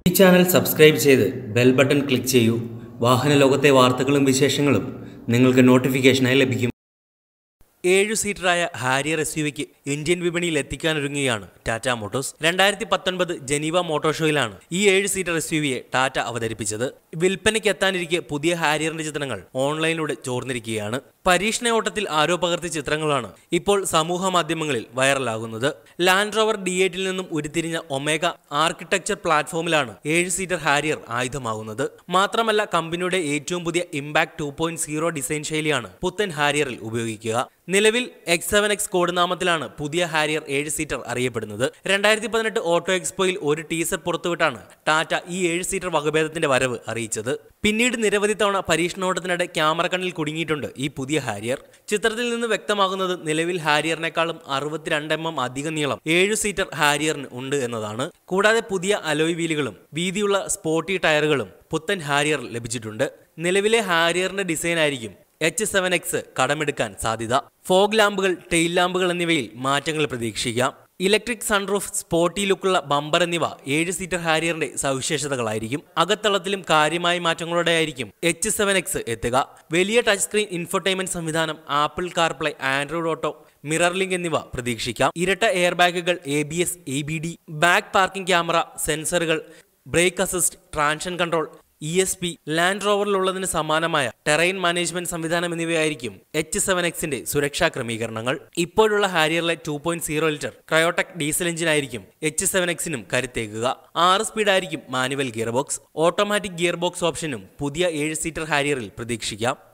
ഈ channel subscribe ചെയ്ത് bell button click ചെയ്യൂ വാഹന ലോകത്തെ വാർത്തകളും വിശേഷങ്ങളും നിങ്ങൾക്ക് നോട്ടിഫിക്കേഷനായി ലഭിക്കും ഏഴു സീറ്ററായ ഹാരിയർ എസ് യു വിക്ക് ഇന്ത്യൻ വിപണിയിൽ എത്തിക്കാനൊരുങ്ങുകയാണ് ടാറ്റ മോട്ടോഴ്സ് രണ്ടായിരത്തി പത്തൊൻപത് ജനീവ മോട്ടോർ ഷോയിലാണ് ഈ ഏഴ് സീറ്റർ എസ് യു വിയെ ടാറ്റ അവതരിപ്പിച്ചത് വിൽപ്പനയ്ക്ക് എത്താനിരിക്കെ പുതിയ ഹാരിയറിന്റെ ചിത്രങ്ങൾ ഓൺലൈനിലൂടെ ചോർന്നിരിക്കുകയാണ് പരീക്ഷണ ഓട്ടത്തിൽ ആരോ പകർത്തിയ ചിത്രങ്ങളാണ് ഇപ്പോൾ സമൂഹ മാധ്യമങ്ങളിൽ വൈറലാകുന്നത് ലാൻഡ് റോവർ ഡി എയ്റ്റിൽ നിന്നും ഉരുത്തിരിഞ്ഞ ഒമേഗ ആർക്കിടെക്ചർ പ്ലാറ്റ്ഫോമിലാണ് ഏഴ് സീറ്റർ ഹാരിയർ ആയുധമാകുന്നത് മാത്രമല്ല കമ്പനിയുടെ ഏറ്റവും പുതിയ impact two point zero design ശൈലിയാണ് പുത്തൻ ഹാരിയറിൽ ഉപയോഗിക്കുക നിലവിൽ എക്സ് സെവൻ എക്സ് കോഡ് നാമത്തിലാണ് പുതിയ ഹാരിയർ ഏഴ് സീറ്റർ അറിയപ്പെടുന്നത് രണ്ടായിരത്തി പതിനെട്ട് ഓട്ടോ എക്സ്പോയിൽ ഒരു ടീസർ പുറത്തുവിട്ടാണ് ടാറ്റ ഈ ഏഴ് സീറ്റർ വകഭേദത്തിന്റെ വരവ് അറിയിച്ചത് പിന്നീട് നിരവധി തവണ പരീക്ഷണോട്ടത്തിനിടെ ക്യാമറ കണ്ണിൽ കുടുങ്ങിയിട്ടുണ്ട് ഈ പുതിയ ഹാരിയർ ചിത്രത്തിൽ നിന്ന് വ്യക്തമാകുന്നത് നിലവിൽ ഹാരിയറിനേക്കാളും അറുപത്തിരണ്ട് എം എം അധിക നീളം ഏഴു സീറ്റർ ഹാരിയറിന് ഉണ്ട് എന്നതാണ് കൂടാതെ പുതിയ അലോയ് വീലുകളും വീതിയുള്ള സ്പോർട്ടി ടയറുകളും പുത്തൻ ഹാരിയർ ലഭിച്ചിട്ടുണ്ട് നിലവിലെ ഹാരിയറിന്റെ ഡിസൈൻ ആയിരിക്കും എച്ച് സെവൻ എക്സ് കടമെടുക്കാൻ സാധ്യത ഫോഗ് ലാമ്പുകൾ ടെയിൽ ലാമ്പുകൾ എന്നിവയിൽ മാറ്റങ്ങൾ പ്രതീക്ഷിക്കാം ഇലക്ട്രിക് സൺറൂഫ് സ്പോർട്ടി ലുക്കുള്ള ബമ്പർ എന്നിവ ഏഴ് സീറ്റർ ഹാരിയറിന്റെ സവിശേഷതകളായിരിക്കും അകത്തളത്തിലും കാര്യമായ മാറ്റങ്ങളോടെ ആയിരിക്കും എച്ച് സെവൻ എക്സ് എത്തുക വലിയ ടച്ച് സ്ക്രീൻ ഇൻഫോർടൈൻമെന്റ് സംവിധാനം Apple CarPlay Android Auto mirror link എന്നിവ പ്രതീക്ഷിക്കാം ഇരട്ട എയർ ബാഗുകൾ A B S A B D back parking camera സെൻസറുകൾ brake assist traction control E S P Land റോവറിലുള്ളതിന് സമാനമായ ടെറൈൻ മാനേജ്മെന്റ് സംവിധാനം എന്നിവയായിരിക്കും എച്ച് സെവൻ എക്സിന്റെ സുരക്ഷാ ക്രമീകരണങ്ങൾ ഇപ്പോഴുള്ള ഹാരിയറിലെ two point zero litre Kryotec diesel എഞ്ചിനായിരിക്കും എച്ച് സെവൻ എക്സിനും കരുത്തേക്കുക ആറ് സ്പീഡായിരിക്കും manual gear box automatic gear box ഓപ്ഷനും പുതിയ ഏഴ് സീറ്റർ ഹാരിയറിൽ പ്രതീക്ഷിക്കാം